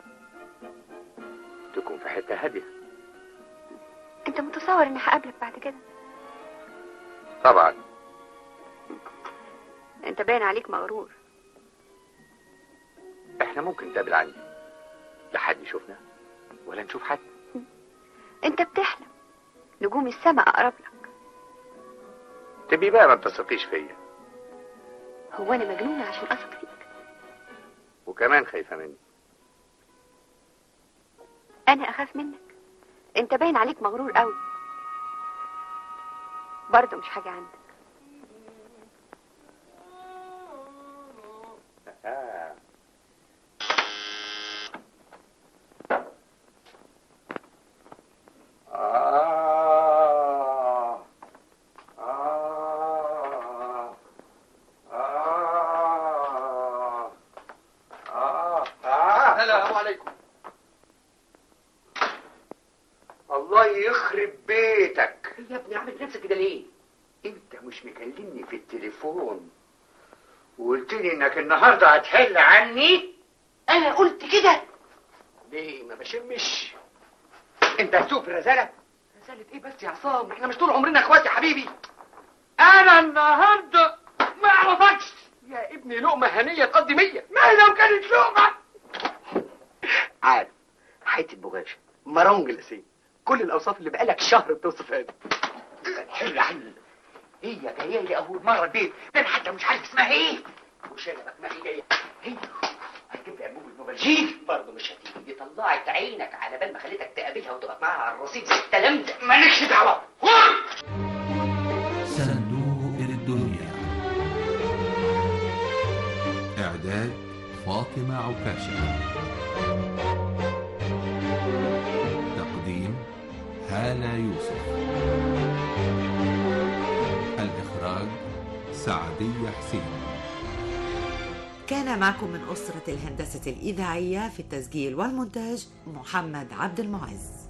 تكون في حته هاديه انت متصور اني هقابلك بعد كده طبعا انت باين عليك مغرور احنا ممكن نتقابل عندي لا حد يشوفنا ولا نشوف حد انت بتحلم نجوم السماء اقرب لك تبي بقى ما بتثقيش فيا هو انا مجنونة عشان اثق فيك وكمان خايفه مني انا اخاف منك انت باين عليك مغرور قوي برضه مش حاجة عندك آه. آه. آه. آه. آه. آه. السلام عليكم الله يخرب بيتك يا ابني عامل نفسك كده ليه؟ انت مش مكلمني في التليفون وقلت لي انك النهارده هتحل عني انا قلت كده ليه ما بشمش انت هتسوق في الرساله رسالة ايه بس يا عصام احنا مش طول عمرنا اخوات يا حبيبي انا النهارده ما اعرفكش يا ابني لقمه هنيه تقضي مية ما لو كانت لقمه عارف حته بغاشه مرونج الاسيد كل الاوصاف اللي بقالك شهر بتوصفها لي حل عني هي جايه لي اول مره البيت ده انا حتى مش عارف اسمها ايه وشنبك ما هي جايه هي هتجيب لي انبوب الموبالجيك برضه مش هتيجي دي طلعت عينك على بال ما خليتك تقابلها وتقف معاها على الرصيف زي التلامذه مالكش دعوه صندوق الدنيا إعداد فاطمة عكاشة تقديم هالة يوسف الإخراج سعدية حسين كان معكم من أسرة الهندسة الإذاعية في التسجيل والمونتاج محمد عبد المعز